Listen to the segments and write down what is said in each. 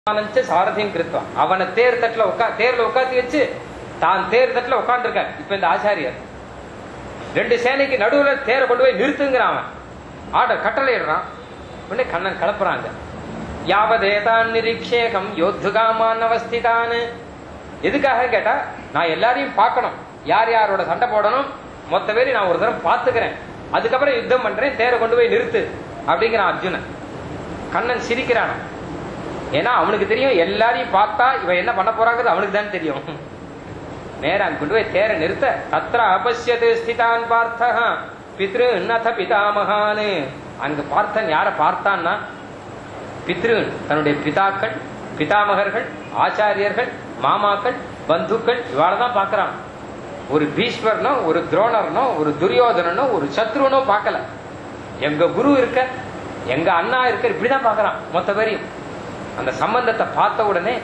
ஆனந்த சாரதியும் கிருத்தம் அவனை தேர் தட்டுல உட்கா தேர்ல உட்காந்து வச்சு தான் தேர் தட்டுல உட்காந்துருக்கார் இப்ப இந்த ஆச்சாரியர் ரெண்டு சேனைக்கு நடுவுல தேரை கொண்டு போய் நிறுத்துங்கிறான் அவன் ஆர்டர் கட்டளையிடுறான் உடனே கண்ணன் கலப்புறாங்க யாவதேதான் நிரீக்ஷேகம் யோத்துகாமான் அவஸ்திதான் எதுக்காக கேட்டா நான் எல்லாரையும் பார்க்கணும் யார் யாரோட சண்டை போடணும் மொத்த பேரையும் நான் ஒரு தரம் பார்த்துக்கிறேன் அதுக்கப்புறம் யுத்தம் பண்றேன் தேரை கொண்டு போய் நிறுத்து அப்படிங்கிறான் அர்ஜுனன் கண்ணன் சிரிக்கிறான் ஏன்னா அவனுக்கு தெரியும் எல்லாரையும் பார்த்தா இவன் என்ன பண்ண போறாங்கிறது அவனுக்கு தான் தெரியும் நேரா அங்க கொண்டு போய் தேரை நிறுத்த தத்ர அபஷ்யது ஸ்திதான் பார்த்தா பித்ரு நத பிதாமகான்னு அங்க பார்த்தன் யார பார்த்தான்னா பித்ரு தன்னுடைய பிதாக்கள் பிதாமகர்கள் ஆச்சாரியர்கள் மாமாக்கள் பந்துக்கள் இவாள தான் பார்க்கறான் ஒரு பீஷ்மர்னோ ஒரு துரோணர்னோ ஒரு துரியோதனனோ ஒரு சத்ருனோ பார்க்கல எங்க குரு இருக்க எங்க அண்ணா இருக்க இப்படிதான் பார்க்கறான் மொத்த பேரையும் அந்த சம்பந்தத்தை பார்த்த உடனே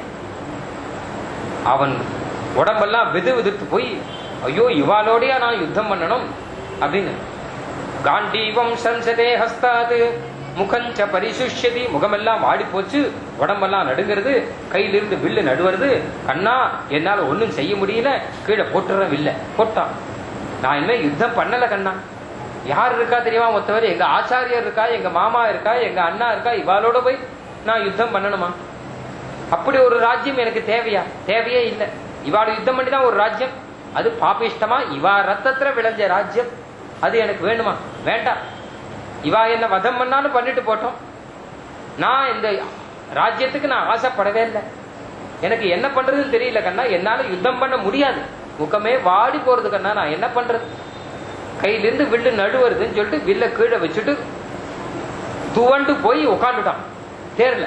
அவன் உடம்பெல்லாம் விது விதுத்து போய் ஐயோ இவாளோடயா நான் யுத்தம் பண்ணணும் அப்படின்னு காண்டீவம் சஞ்சதே ஹஸ்தாது முகஞ்ச பரிசுஷ்யதி முகமெல்லாம் வாடி போச்சு உடம்பெல்லாம் நடுங்கிறது கையிலிருந்து வில்லு நடுவது கண்ணா என்னால ஒண்ணும் செய்ய முடியல கீழே போட்டுற வில்ல போட்டான் நான் இனிமே யுத்தம் பண்ணல கண்ணா யார் இருக்கா தெரியுமா மொத்தவர் எங்க ஆச்சாரியர் இருக்கா எங்க மாமா இருக்கா எங்க அண்ணா இருக்கா இவாளோட போய் நான் யுத்தம் பண்ணணுமா அப்படி ஒரு ராஜ்யம் எனக்கு தேவையா தேவையே இல்லை இவாள் யுத்தம் பண்ணி தான் ஒரு ராஜ்யம் அது பாபிஷ்டமா இவா ரத்தத்துல விளைஞ்ச ராஜ்யம் அது எனக்கு வேணுமா வேண்டாம் இவா என்ன வதம் பண்ணாலும் பண்ணிட்டு போட்டோம் நான் இந்த ராஜ்யத்துக்கு நான் ஆசைப்படவே இல்லை எனக்கு என்ன பண்றதுன்னு தெரியல கண்ணா என்னால யுத்தம் பண்ண முடியாது முகமே வாடி போறது கண்ணா நான் என்ன பண்றது கையிலிருந்து வில்லு நடுவருதுன்னு சொல்லிட்டு வில்ல கீழே வச்சுட்டு துவண்டு போய் உட்காந்துட்டான் தேர்ல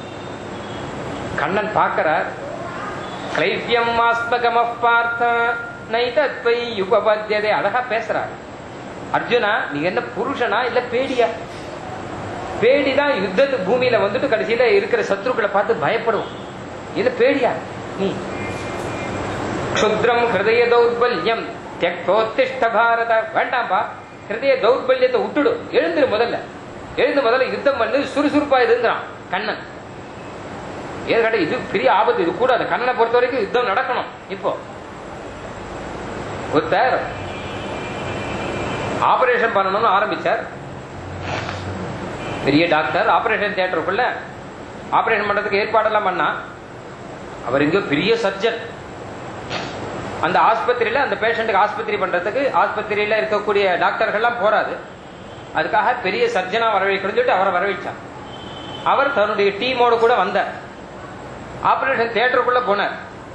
கண்ணன் பார்க்கிறார் கிளைவியம் ஆஸ்மகம பார்த்த நைதத்வை யுகபத்தியதே அழகா பேசுறார் அர்ஜுனா நீ என்ன புருஷனா இல்ல பேடியா பேடிதான் யுத்தத்து பூமியில வந்துட்டு கடைசியில இருக்கிற சத்ருக்களை பார்த்து பயப்படும் இல்ல பேடியா நீ க்ஷுத்ரம் ஹிருதய தௌர்பல்யம் தியக்தோத்திஷ்ட பாரத வேண்டாம்பா ஹிருதய தௌர்பல்யத்தை விட்டுடு எழுந்துரு முதல்ல எழுந்து முதல்ல யுத்தம் பண்ணு சுறுசுறுப்பா இதுங்கிறான் கண்ணன் ஏற்கனவே இது பெரிய ஆபத்து இது கூடாது கண்ணனை பொறுத்த வரைக்கும் யுத்தம் நடக்கணும் இப்போ ஒருத்தர் ஆபரேஷன் பண்ணணும்னு ஆரம்பிச்சார் பெரிய டாக்டர் ஆபரேஷன் தியேட்டருக்குள்ள ஆபரேஷன் பண்றதுக்கு ஏற்பாடெல்லாம் பண்ணா அவர் இங்க பெரிய சர்ஜன் அந்த ஆஸ்பத்திரியில அந்த பேஷண்ட்டுக்கு ஆஸ்பத்திரி பண்றதுக்கு ஆஸ்பத்திரியில இருக்கக்கூடிய டாக்டர்கள்லாம் போறாது அதுக்காக பெரிய சர்ஜனா வரவைக்கணும்னு சொல்லிட்டு அவரை வரவழைச்சார் அவர் தன்னுடைய டீமோடு கூட வந்தார் ஆபரேஷன் தியேட்டருக்குள்ள போனார்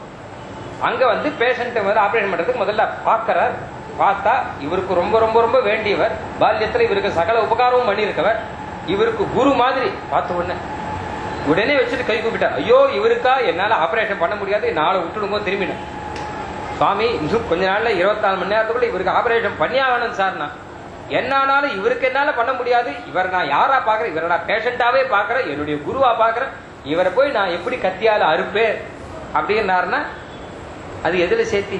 அங்க வந்து பேஷண்ட் வந்து ஆபரேஷன் பண்றதுக்கு முதல்ல பார்க்கிறார் பார்த்தா இவருக்கு ரொம்ப ரொம்ப ரொம்ப வேண்டியவர் பால்யத்துல இவருக்கு சகல உபகாரமும் பண்ணியிருக்கவர் இவருக்கு குரு மாதிரி பார்த்த உடனே உடனே வச்சுட்டு கை கூப்பிட்டார் ஐயோ இவருக்கா என்னால ஆபரேஷன் பண்ண முடியாது நாளை விட்டுடுங்க திரும்பினேன் சுவாமி இன்னும் கொஞ்ச நாள்ல இருபத்தி நாலு மணி நேரத்துக்குள்ள இவருக்கு ஆபரேஷன் பண்ணி ஆகணும் சார்னா என்னானாலும் இவருக்கு என்னால பண்ண முடியாது இவர் நான் யாரா பாக்குறேன் இவரை நான் பேஷண்டாவே பாக்குறேன் என்னுடைய குருவா பாக்குறேன் இவரை போய் நான் எப்படி கத்தியால அறுப்பேன் அப்படின்னாருன்னா அது எதுல சேர்த்தி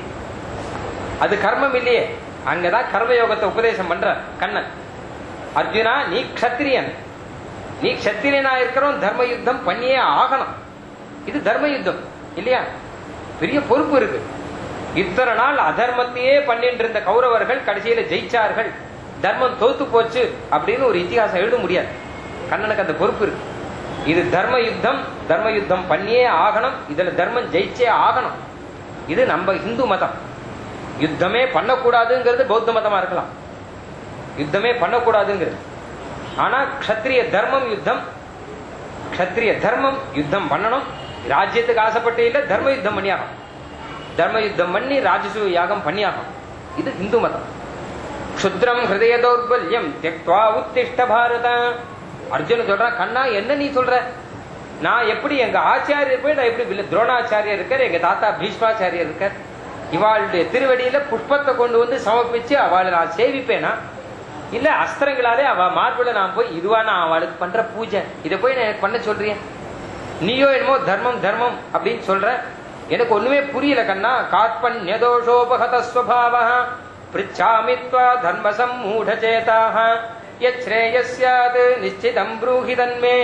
அது கர்மம் இல்லையே அங்கதான் கர்மயோகத்தை உபதேசம் பண்ற கண்ணன் அர்ஜுனா நீ க்ஷத்திரியன் நீ க்ஷத்திரியனா இருக்கிறோம் தர்ம யுத்தம் பண்ணியே ஆகணும் இது தர்ம யுத்தம் இல்லையா பெரிய பொறுப்பு இருக்கு இத்தனை நாள் அதர்மத்தையே பண்ணிட்டு இருந்த கௌரவர்கள் கடைசியில ஜெயிச்சார்கள் தர்மம் தோத்து போச்சு அப்படின்னு ஒரு இத்திகாசம் எழுத முடியாது கண்ணனுக்கு அந்த பொறுப்பு இருக்கு இது தர்ம யுத்தம் தர்ம யுத்தம் பண்ணியே ஆகணும் இதுல தர்மம் ஜெயிச்சே ஆகணும் இது நம்ம இந்து மதம் யுத்தமே பண்ணக்கூடாதுங்கிறது பௌத்த மதமா இருக்கலாம் யுத்தமே பண்ணக்கூடாதுங்கிறது ஆனா க்ஷத்ரிய தர்மம் யுத்தம் க்ஷத்ரிய தர்மம் யுத்தம் பண்ணணும் ராஜ்யத்துக்கு ஆசைப்பட்டு இல்ல தர்ம யுத்தம் பண்ணியாகணும் தர்ம யுத்தம் பண்ணி ராஜசூய யாகம் பண்ணியாகணும் இது இந்து மதம் க்ஷுத்ரம் ஹிருதய தௌர்பல்யம் தெக்வா உத்திஷ்ட பாரத அர்ஜுன சொல்றான் கண்ணா என்ன நீ சொல்ற நான் எப்படி எங்க ஆச்சாரியர் போய் நான் எப்படி வில்ல- துரோணாச்சாரியர் இருக்கார் எங்க தாத்தா பீஷ்மாச்சாரியர் இருக்கார் இவாளுடைய திருவடியில புஷ்பத்தை கொண்டு வந்து சமர்ப்பிச்சு அவளை நான் சேவிப்பேனா இல்ல அஸ்திரங்களாலே அவ மார்புல நான் போய் இதுவா நான் அவளுக்கு பண்ற பூஜை இதை போய் நான் எனக்கு பண்ண சொல்றிய நீயோ என்னமோ தர்மம் தர்மம் அப்படின்னு சொல்ற எனக்கு ஒண்ணுமே புரியல கண்ணா காற்பன் யதோஷோபகத ஸ்வபாவ பிரிச்சாமித்வா தர்மசம் மூடச்சேதாக யச்ரேயஸ்யாத் நிச்சிதம் ப்ரூஹி தன்மே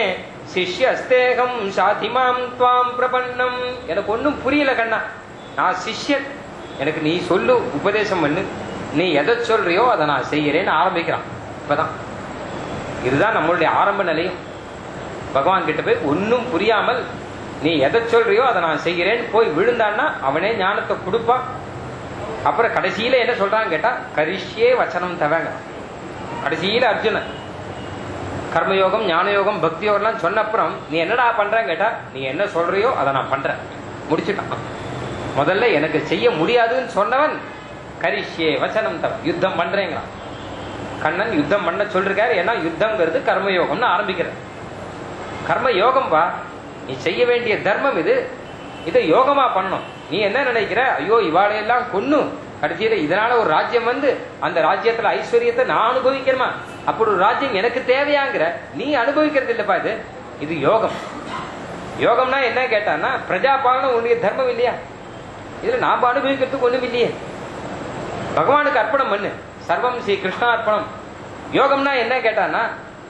சிஷ்யஸ்தேகம் சாதிமாம் துவாம் பிரபன்னம் எனக்கு ஒன்றும் புரியல கண்ணா நான் சிஷ்யன் எனக்கு நீ சொல்லு உபதேசம் பண்ணு நீ எதை சொல்றியோ அதை நான் செய்கிறேன்னு ஆரம்பிக்கிறான் இப்பதான் இதுதான் நம்மளுடைய ஆரம்ப நிலையம் பகவான் கிட்ட போய் ஒன்றும் புரியாமல் நீ எதை சொல்றியோ அதை நான் செய்கிறேன்னு போய் விழுந்தான்னா அவனே ஞானத்தை கொடுப்பான் அப்புறம் கடைசியில என்ன சொல்றான்னு கேட்டா கரிஷ்யே வச்சனம் தவங்க கடைசியில அர்ஜுனன் கர்மயோகம் ஞானயோகம் பக்தி யோகம்லாம் சொன்ன அப்புறம் நீ என்னடா பண்றேன்னு கேட்டா நீ என்ன சொல்றியோ அதை நான் பண்றேன் முடிச்சுட்டான் முதல்ல எனக்கு செய்ய முடியாதுன்னு சொன்னவன் கரிஷ்யே வச்சனம் தவ யுத்தம் பண்றேங்கிறான் கண்ணன் யுத்தம் பண்ண சொல்லிருக்காரு ஏன்னா யுத்தம்ங்கிறது கர்மயோகம்னு ஆரம்பிக்கிறார் கர்ம யோகம் வா நீ செய்ய வேண்டிய தர்மம் இது இதை யோகமா பண்ணும் நீ என்ன நினைக்கிற ஐயோ இவாளையெல்லாம் கொன்னு கடைசியில இதனால ஒரு ராஜ்யம் வந்து அந்த ராஜ்யத்துல ஐஸ்வர்யத்தை நான் அனுபவிக்கணுமா அப்படி ஒரு ராஜ்யம் எனக்கு தேவையாங்கிற நீ அனுபவிக்கிறது இல்லப்பா இது இது யோகம் யோகம்னா என்ன கேட்டான்னா பிரஜா பாலனம் உன்னுடைய தர்மம் இல்லையா இதுல நாம அனுபவிக்கிறதுக்கு ஒண்ணும் இல்லையே பகவானுக்கு அர்ப்பணம் பண்ணு சர்வம் ஸ்ரீ கிருஷ்ணா அர்ப்பணம் யோகம்னா என்ன கேட்டான்னா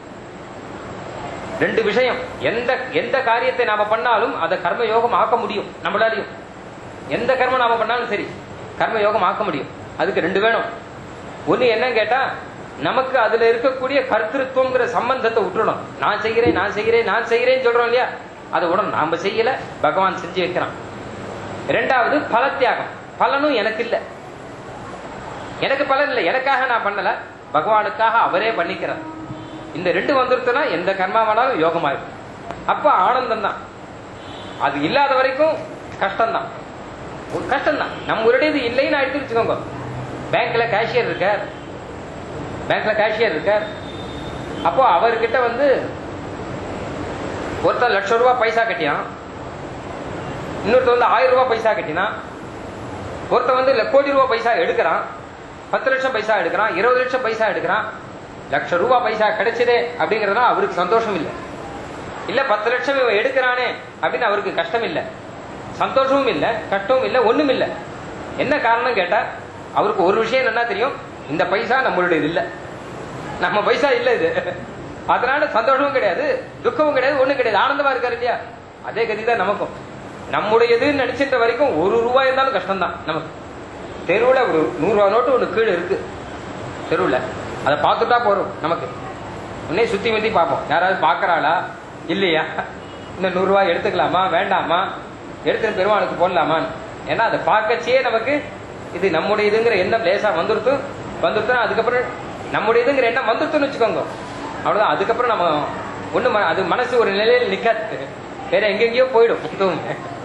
ரெண்டு விஷயம் எந்த எந்த காரியத்தை நாம பண்ணாலும் அதை கர்ம யோகம் ஆக்க முடியும் நம்மளாலையும் எந்த கர்மம் நாம பண்ணாலும் சரி கர்ம யோகம் ஆக்க முடியும் அதுக்கு ரெண்டு வேணும் ஒண்ணு என்ன கேட்டா நமக்கு அதுல இருக்கக்கூடிய கர்த்திருவம்ங்கிற சம்பந்தத்தை விட்டுறணும் நான் செய்கிறேன் நான் செய்கிறேன் நான் செய்கிறேன்னு சொல்றோம் இல்லையா அதை உடனே நாம செய்யல பகவான் செஞ்சு வைக்கிறான் ரெண்டாவது பலத்தியாகம் பலனும் எனக்கு இல்லை எனக்கு பலன் இல்லை எனக்காக நான் பண்ணல பகவானுக்காக அவரே பண்ணிக்கிறார் இந்த ரெண்டு வந்துருச்சுன்னா எந்த கர்மாவானாலும் யோகமாயிருக்கும் அப்ப ஆனந்தம் தான் அது இல்லாத வரைக்கும் கஷ்டம்தான் ஒரு கஷ்டம்தான் நம்ம ஒரு இது இல்லைன்னு எடுத்து வச்சுக்கோங்க பேங்க்ல கேஷியர் இருக்கார் பேங்க்ல கேஷியர் இருக்கார் அப்போ அவர்கிட்ட வந்து ஒருத்தர் லட்சம் ரூபாய் பைசா கட்டியான் இன்னொருத்தர் வந்து ஆயிரம் ரூபாய் பைசா கட்டினான் ஒருத்தன் வந்து இல்ல கோடி ரூபாய் பைசா எடுக்கிறான் பத்து லட்சம் பைசா எடுக்கிறான் இருபது லட்சம் பைசா எடுக்கிறான் லட்சம் ரூபாய் பைசா கிடைச்சதே அப்படிங்கறதுனால அவருக்கு சந்தோஷம் இல்லை இல்ல பத்து லட்சம் இவன் எடுக்கிறானே அப்படின்னு அவருக்கு கஷ்டம் இல்லை சந்தோஷமும் இல்லை கஷ்டமும் இல்லை ஒண்ணும் இல்லை என்ன காரணம் கேட்டா அவருக்கு ஒரு விஷயம் என்ன தெரியும் இந்த பைசா நம்மளுடையது இல்லை நம்ம பைசா இல்லை இது அதனால சந்தோஷமும் கிடையாது துக்கமும் கிடையாது ஒண்ணும் கிடையாது ஆனந்தமா இருக்காரு இல்லையா அதே கதி தான் நமக்கும் நம்முடையதுன்னு நினைச்சிட்ட வரைக்கும் ஒரு ரூபாய் இருந்தாலும் கஷ்டம்தான் நமக்கு தெருவில் ஒரு நூறு ரூபா நோட்டு ஒன்று கீழே இருக்கு தெருவில் அதை பார்த்துட்டா போறோம் நமக்கு உடனே சுத்தி முத்தி பார்ப்போம் யாராவது பார்க்கறாளா இல்லையா இந்த நூறுரூவா எடுத்துக்கலாமா வேண்டாமா எடுத்து பெருமாளுக்கு போடலாமான்னு ஏன்னா அதை பார்க்கச்சே நமக்கு இது நம்முடையதுங்கிற எண்ணம் லேசா வந்துருத்து வந்துருத்துனா அதுக்கப்புறம் நம்முடையதுங்கிற எண்ணம் வந்துருத்துன்னு வச்சுக்கோங்க அவ்வளவுதான் அதுக்கப்புறம் நம்ம ஒண்ணு அது மனசு ஒரு நிலையில் நிக்காது வேற எங்கெங்கேயோ போயிடும் எதுவும்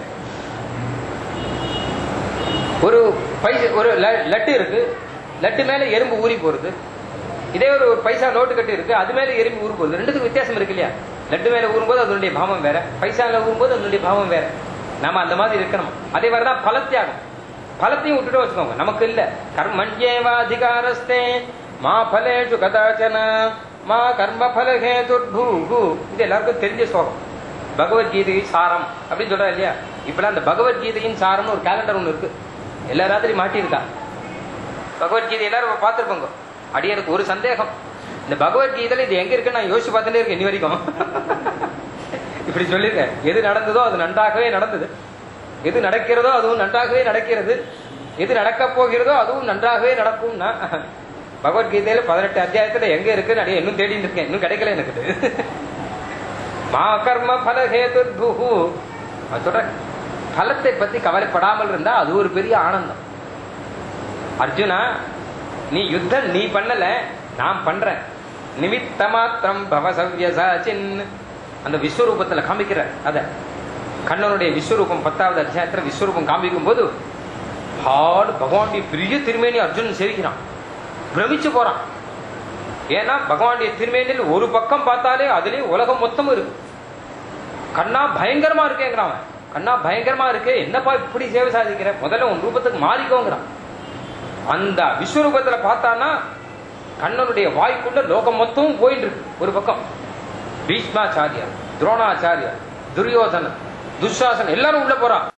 ஒரு பைசா ஒரு ல- லட்டு இருக்கு லட்டு மேல எறும்பு ஊறி போறது இதே ஒரு ஒரு பைசா நோட்டு கட்டு இருக்கு அது மேல எறும்பு ஊறி போகுது ரெண்டுத்துக்கும் வித்தியாசம் இருக்கு இல்லையா லட்டு மேல ஊறும்போது அதனுடைய பாவம் வேற பைசால ஊறும்போது அதனுடைய பாவம் வேற நாம அந்த மாதிரி இருக்கணும் அதே மாதிரிதான் பலத்தியாகம் பலத்தையும் விட்டுட்டு வச்சுக்கோங்க நமக்கு இல்ல கர்மண்யேவாதிகாரஸ்தே மா பலேஷு கதாச்சன மா கர்ம பலஹேதுர்பூகு இது எல்லாருக்கும் தெரிஞ்ச ஸ்லோகம் பகவத்கீதை சாரம் அப்படின்னு சொல்றா இல்லையா இப்பெல்லாம் அந்த பகவத்கீதையின் சாரம்னு ஒரு கேலண்டர் ஒன்று இருக்கு எல்லா ராத்திரி மாட்டியிருக்கா பகவத்கீதை எல்லாரும் பார்த்துருப்போங்க அடியனுக்கு ஒரு சந்தேகம் இந்த பகவத்கீதையில இது எங்க இருக்குன்னு நான் யோசிச்சு பார்த்துட்டே இருக்கேன் இனி வரைக்கும் இப்படி சொல்லியிருக்கேன் எது நடந்ததோ அது நன்றாகவே நடந்தது எது நடக்கிறதோ அதுவும் நன்றாகவே நடக்கிறது எது நடக்கப் போகிறதோ அதுவும் நன்றாகவே நடக்கும்னா பகவத்கீதையில பதினெட்டு அத்தியாயத்துல எங்க இருக்குன்னு அடியே இன்னும் தேடிட்டு இருக்கேன் இன்னும் கிடைக்கல எனக்கு இது. மா கர்ம பல ஹேதுர்புஹு அது சொல்ற பலத்தை பத்தி கவலைப்படாமல் இருந்தா அது ஒரு பெரிய ஆனந்தம் அர்ஜுனா நீ யுத்தம் நீ பண்ணல நான் பண்றேன் நிமித்த மாத்திரம் பவசவ்யசாச்சின் அந்த விஸ்வரூபத்துல காமிக்கிற அத கண்ணனுடைய விஸ்வரூபம் பத்தாவது அத்தியாயத்துல விஸ்வரூபம் காமிக்கும் போது ஹாடு பகவானுடைய பெரிய திருமேனி அர்ஜுனன் சேவிக்கிறான் பிரமிச்சு போறான் ஏன்னா பகவானுடைய திருமேனில் ஒரு பக்கம் பார்த்தாலே அதுலயே உலகம் மொத்தமும் இருக்கு கண்ணா பயங்கரமா இருக்கேங்கிறான் அவன். கண்ணா பயங்கரமா இருக்கே என்னப்பா இப்படி சேவை சாதிக்கிற முதல்ல உன் ரூபத்துக்கு மாறிக்கோங்கிறான் அந்த விஸ்வரூபத்துல பார்த்தான்னா கண்ணனுடைய வாய்க்குள்ள லோகம் மொத்தமும் போயிட்டு இருக்கு ஒரு பக்கம் பீஷ்மாச்சாரியார் துரோணாச்சாரியார் துரியோதனன் துஷாசன் எல்லாரும் உள்ள போறான்